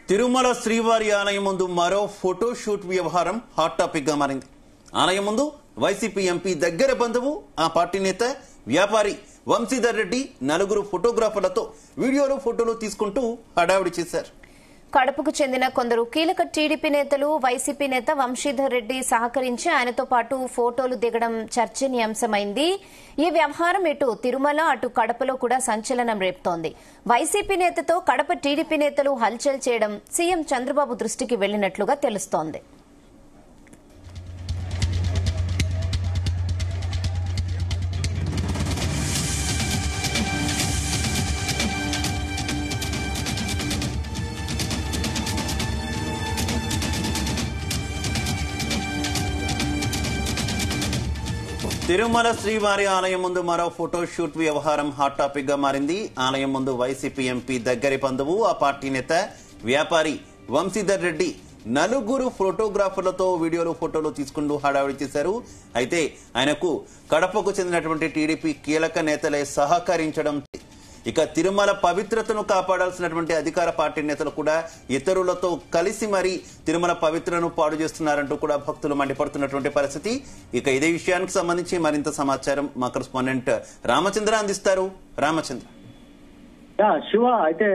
తిరుమల శ్రీవారి ఆలయం ముందు మరో ఫోటో షూట్ వ్యవహారం హాట్ టాపిక్ గా మారింది ఆలయం ముందు వైసీపీ ఎంపీ దగ్గర బంధువు ఆ పార్టీ నేత వ్యాపారి వంశీధర్ రెడ్డి నలుగురు ఫోటోగ్రాఫర్లతో వీడియోలు ఫోటోలు తీసుకుంటూ హడావిడి చేశారు కడపకు చెందిన కొందరు కీలక టీడీపీ నేతలు వైసీపీ నేత వంశీధర్ రెడ్డి సహకరించి ఆయనతో పాటు ఫోటోలు దిగడం చర్చనీయాంశమైంది ఈ వ్యవహారం ఇటు తిరుమల అటు కడపలో కూడా సంచలనం రేపుతోంది వైసీపీ నేతతో కడప టీడీపీ నేతలు హల్చల్ చేయడం సీఎం చంద్రబాబు దృష్టికి వెళ్లినట్లుగా తెలుస్తోంది తిరుమల శ్రీవారి ఆలయం ముందు మరో ఫోటో షూట్ వ్యవహారం హాట్ టాపిక్ గా మారింది ఆలయం ముందు వైసీపీ ఎంపీ దగ్గరి బంధువు ఆ పార్టీ నేత వ్యాపారి వంశీధర్ రెడ్డి నలుగురు ఫోటోగ్రాఫర్లతో వీడియోలు ఫోటోలు తీసుకుంటూ హడావిడి చేశారు అయితే ఆయనకు కడపకు చెందినటువంటి టీడీపీ కీలక నేతలే సహకరించడం ఇక తిరుమల పవిత్రతను కాపాడాల్సినటువంటి అధికార పార్టీ నేతలు కూడా ఇతరులతో కలిసి మరి తిరుమల పవిత్రను పాడు చేస్తున్నారంటూ కూడా భక్తులు మండిపడుతున్నటువంటి పరిస్థితి ఇక ఇదే విషయానికి సంబంధించి మరింత సమాచారం మా కరెస్పాండెంట్ రామచంద్ర అందిస్తారు రామచంద్ర యా, శివ అయితే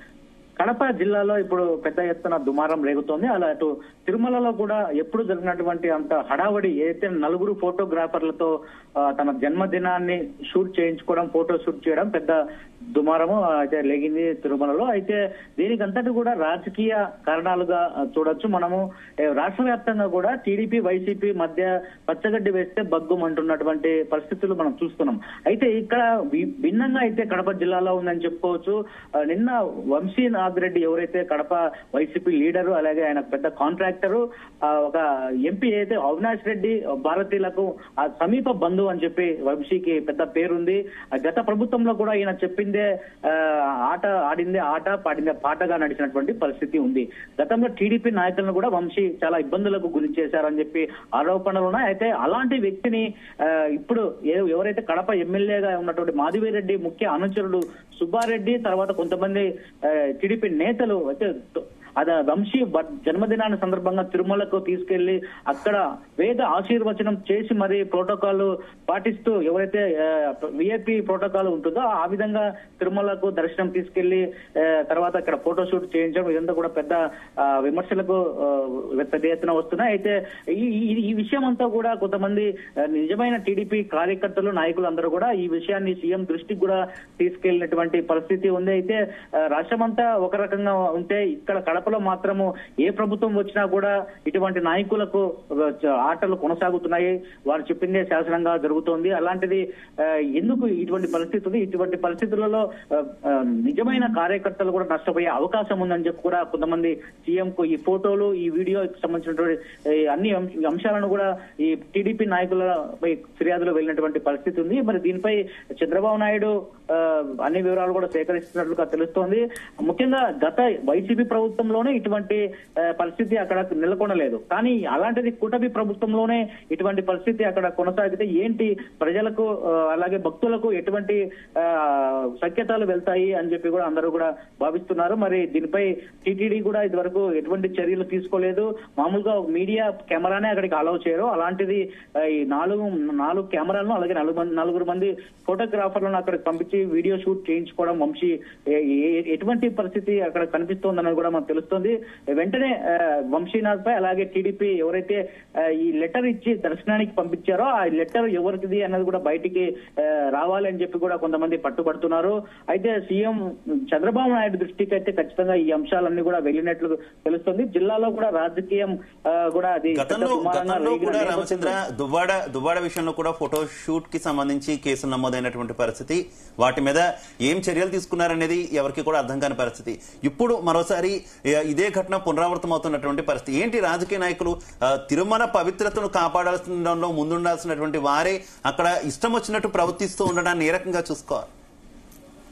కడప జిల్లాలో ఇప్పుడు పెద్ద ఎత్తున దుమారం రేగుతోంది అలా అటు తిరుమలలో కూడా ఎప్పుడు జరిగినటువంటి అంత హడావడి ఏదైతే నలుగురు ఫోటోగ్రాఫర్లతో ఆ, తన జన్మదినాన్ని షూట్ చేయించుకోవడం ఫోటో షూట్ చేయడం పెద్ద దుమారము అయితే లేగింది తిరుమలలో అయితే దీనికి అంతటి కూడా రాజకీయ కారణాలుగా ఆ, చూడొచ్చు మనము ఏ, రాష్ట్ర వ్యాప్తంగా కూడా టీడీపీ వైసీపీ మధ్య పచ్చగడ్డి వేస్తే బగ్గుమంటున్నటువంటి పరిస్థితులు మనం చూస్తున్నాం అయితే ఇక్కడ వి- భిన్నంగా అయితే కడప జిల్లాలో ఉందని చెప్పుకోవచ్చు ఆ, నిన్న వంశీనాథ్ రెడ్డి ఎవరైతే కడప వైసీపీ లీడరు అలాగే ఆయన పెద్ద కాంట్రాక్టరు ఆ, ఒక ఎంపీ అయితే అవినాష్ రెడ్డి భారతీయులకు ఆ సమీప బంధువు అని చెప్పి వంశీకి పెద్ద పేరుంది ఆ, గత ప్రభుత్వంలో కూడా ఈయన చెప్పిందే ఆ, ఆట ఆడిందే ఆట పాడిందే పాటగా నడిచినటువంటి పరిస్థితి ఉంది గతంలో టీడీపీ నాయకులను కూడా వంశీ చాలా ఇబ్బందులకు గురి చేశారని చెప్పి ఆరోపణలు ఉన్నాయి అయితే అలాంటి వ్యక్తిని ఆ, ఇప్పుడు ఏ- ఎవరైతే కడప ఎమ్మెల్యేగా ఉన్నటువంటి మాధవిరెడ్డి ముఖ్య అనుచరుడు సుబ్బారెడ్డి తర్వాత కొంతమంది ఆ, టీడీపీ నేతలు అయితే అదే వంశీ బ- జన్మదినాన్ని సందర్భంగా తిరుమలకు తీసుకెళ్లి అక్కడ వేద ఆశీర్వచనం చేసి మరి ప్రోటోకాల్ పాటిస్తూ ఎవరైతే విఐపి ప్రోటోకాల్ ఉంటుందో ఆ విధంగా తిరుమలకు దర్శనం తీసుకెళ్లి ఆ, తర్వాత ఇక్కడ ఫోటో షూట్ చేయించడం ఇదంతా కూడా పెద్ద ఆ, విమర్శలకు ఆ, పెద్ద ఎత్తున వస్తున్నాయి అయితే ఈ ఈ- ఈ విషయం అంతా కూడా కొంతమంది ఆ, నిజమైన టీడీపీ కార్యకర్తలు నాయకులు అందరూ కూడా ఈ విషయాన్ని సీఎం దృష్టికి కూడా తీసుకెళ్లినటువంటి పరిస్థితి ఉంది అయితే ఆ, రాష్ట్రమంతా ఒక రకంగా ఉంటే ఇక్కడ కడపలో మాత్రము ఏ ప్రభుత్వం వచ్చినా కూడా ఇటువంటి నాయకులకు ఆ, చ- ఆటలు కొనసాగుతున్నాయి వారు చెప్పిందే శాసనంగా జరుగుతోంది అలాంటిది ఆ, ఎందుకు ఇటువంటి పరిస్థితి ఉంది ఇటువంటి పరిస్థితులలో ఆ, ఆ, నిజమైన కార్యకర్తలు కూడా నష్టపోయే అవకాశం ఉందని చెప్పి కూడా కొంతమంది సీఎం కు ఈ ఫోటోలు ఈ వీడియోకి సంబంధించినటువంటి ఈ అన్ని అంశ- అంశాలను కూడా ఈ టీడీపీ నాయకులపై ఫిర్యాదులు వెళ్ళినటువంటి పరిస్థితి ఉంది మరి దీనిపై చంద్రబాబు నాయుడు ఆ, అన్ని వివరాలు కూడా సేకరిస్తున్నట్లుగా తెలుస్తోంది ముఖ్యంగా గత వైసీపీ ప్రభుత్వంలోనే ఇటువంటి ఆ, పరిస్థితి అక్కడ నెలకొనలేదు కానీ అలాంటిది కూటమి ప్రభుత్వంలోనే ఇటువంటి పరిస్థితి అక్కడ కొనసాగితే ఏంటి ప్రజలకు ఆ, అలాగే భక్తులకు ఎటువంటి ఆ, సంకేతాలు వెళ్తాయి అని చెప్పి కూడా అందరూ కూడా భావిస్తున్నారు మరి దీనిపై టీటీడీ కూడా ఇదివరకు ఎటువంటి చర్యలు తీసుకోలేదు మామూలుగా మీడియా కెమెరానే అక్కడికి అలౌ చేయరు అలాంటిది ఆ, ఈ నాలుగు నాలుగు కెమెరాలను అలాగే నలుగు మంది నలుగురు మంది ఫోటోగ్రాఫర్లను అక్కడికి పంపించి వీడియో షూట్ చేయించుకోవడం వంశీ ఏ- ఏ- ఎటువంటి పరిస్థితి అక్కడ కనిపిస్తోందన్నది కూడా మనకు తెలుస్తుంది వెంటనే ఆ, వంశీనాథ్ పై అలాగే టీడీపీ ఎవరైతే ఆ, ఈ లెటర్ ఇచ్చి దర్శనానికి పంపించారో ఆ లెటర్ ఎవరిది అన్నది కూడా బయటికి ఆ, రావాలి అని చెప్పి కూడా కొంతమంది పట్టుబడుతున్నారు అయితే సీఎం చంద్రబాబు నాయుడు దృష్టికి అయితే ఖచ్చితంగా ఈ అంశాలన్నీ కూడా వెళ్ళినట్లు తెలుస్తుంది జిల్లాలో కూడా రాజకీయం ఆ, కూడా అది పెద్ద గతంలో దుమారంగా గతంలో రేగిన కూడా నేపథ్యంలో- రామచంద్ర దువ్వాడ దువ్వాడ విషయంలో కూడా ఫోటో షూట్ కి సంబంధించి కేసులు నమోదైనటువంటి పరిస్థితి వాటి మీద ఏం చర్యలు తీసుకున్నారనేది ఎవరికి కూడా అర్థం కాని పరిస్థితి ఇప్పుడు మరోసారి ఏ, ఇదే ఘటన పునరావృతం అవుతున్నటువంటి పరిస్థితి ఏంటి రాజకీయ నాయకులు ఆ, తిరుమల పవిత్రతను కాపాడాల్సిన ముందుండాల్సినటువంటి వారే అక్కడ ఇష్టం వచ్చినట్టు ప్రవర్తిస్తూ ఉండడాన్ని ఏ రకంగా చూసుకోవాలి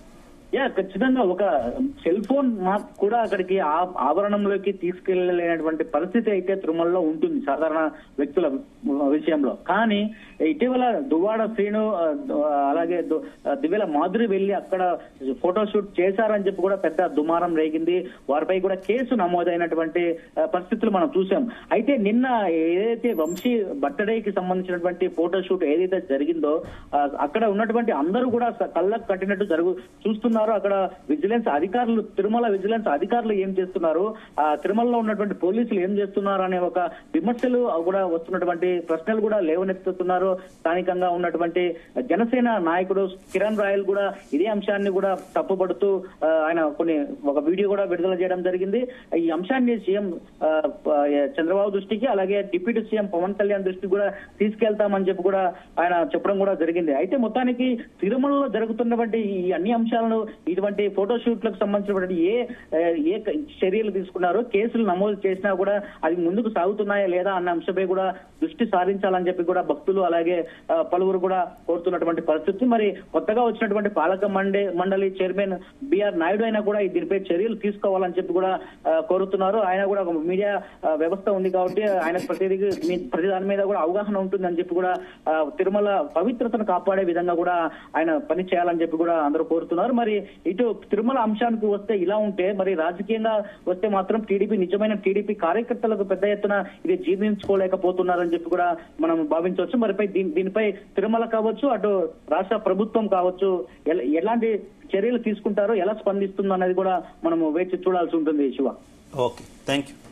యా ఖచ్చితంగా ఒక సెల్ ఫోన్ మాకు కూడా అక్కడికి ఆ- ఆవరణంలోకి తీసుకెళ్లలేనటువంటి పరిస్థితి అయితే తిరుమలలో ఉంటుంది సాధారణ వ్యక్తుల విషయంలో కానీ ఇటీవల దువ్వాడ శ్రీను ఆ, దు- అలాగే దు- ఆ, దివ్యల మాధురి వెళ్లి అక్కడ ఫోటోషూట్ చేశారని చెప్పి కూడా పెద్ద దుమారం రేగింది వారిపై కూడా కేసు నమోదైనటువంటి ఆ, పరిస్థితులు మనం చూసాం అయితే నిన్న ఏదైతే వంశీ బర్త్డేకి సంబంధించినటువంటి ఫోటోషూట్ ఏదైతే జరిగిందో ఆ, అక్కడ ఉన్నటువంటి అందరూ కూడా స- కళ్ళకు కట్టినట్టు జరుగు చూస్తున్నారు అక్కడ విజిలెన్స్ అధికారులు తిరుమల విజిలెన్స్ అధికారులు ఏం చేస్తున్నారు ఆ తిరుమలలో ఉన్నటువంటి పోలీసులు ఏం చేస్తున్నారు అనే ఒక విమర్శలు కూడా వస్తున్నటువంటి ప్రశ్నలు కూడా లేవనెత్తుతున్నారు స్థానికంగా ఉన్నటువంటి జనసేన నాయకుడు కిరణ్ రాయల్ కూడా ఇదే అంశాన్ని కూడా తప్పుపడుతూ ఆ, ఆయన కొన్ని ఒక వీడియో కూడా విడుదల చేయడం జరిగింది ఈ అంశాన్ని సీఎం ఆ, ప- చంద్రబాబు దృష్టికి అలాగే డిప్యూటీ సీఎం పవన్ కళ్యాణ్ దృష్టికి కూడా తీసుకెళ్తామని చెప్పి కూడా ఆయన చెప్పడం కూడా జరిగింది అయితే మొత్తానికి తిరుమలలో జరుగుతున్నటువంటి ఈ అన్ని అంశాలను ఇటువంటి ఫోటో షూట్లకు సంబంధించినటువంటి ఏ ఆ, ఏ క- చర్యలు తీసుకున్నారో కేసులు నమోదు చేసినా కూడా అవి ముందుకు సాగుతున్నాయా లేదా అన్న అంశంపై కూడా దృష్టి సారించాలని చెప్పి కూడా భక్తులు అలాగే ఆ, పలువురు కూడా కోరుతున్నటువంటి పరిస్థితి మరి కొత్తగా వచ్చినటువంటి పాలక మండే మండలి చైర్మన్ బిఆర్ నాయుడు అయినా కూడా ఈ దీనిపై చర్యలు తీసుకోవాలని చెప్పి కూడా ఆ, కోరుతున్నారు ఆయన కూడా ఒక మీడియా ఆ, వ్యవస్థ ఉంది కాబట్టి ఆయన ప్రతిదీ మీ- ప్రతి దాని మీద కూడా అవగాహన ఉంటుందని చెప్పి కూడా ఆ, తిరుమల పవిత్రతను కాపాడే విధంగా కూడా ఆయన పని చేయాలని చెప్పి కూడా అందరూ కోరుతున్నారు మరి ఇటు తిరుమల అంశానికి వస్తే ఇలా ఉంటే మరి రాజకీయంగా వస్తే మాత్రం టీడీపీ నిజమైన టీడీపీ కార్యకర్తలకు పెద్ద ఎత్తున ఇది జీర్ణించుకోలేకపోతున్నారని చెప్పి కూడా మనం భావించవచ్చు మరిపై దీని- దీనిపై తిరుమల కావచ్చు అటు రాష్ట్ర ప్రభుత్వం కావచ్చు ఎల- ఎలాంటి చర్యలు తీసుకుంటారో ఎలా స్పందిస్తుందో అనేది కూడా మనము వేచి చూడాల్సి ఉంటుంది శివ ఓకే థ్యాంక్ యూ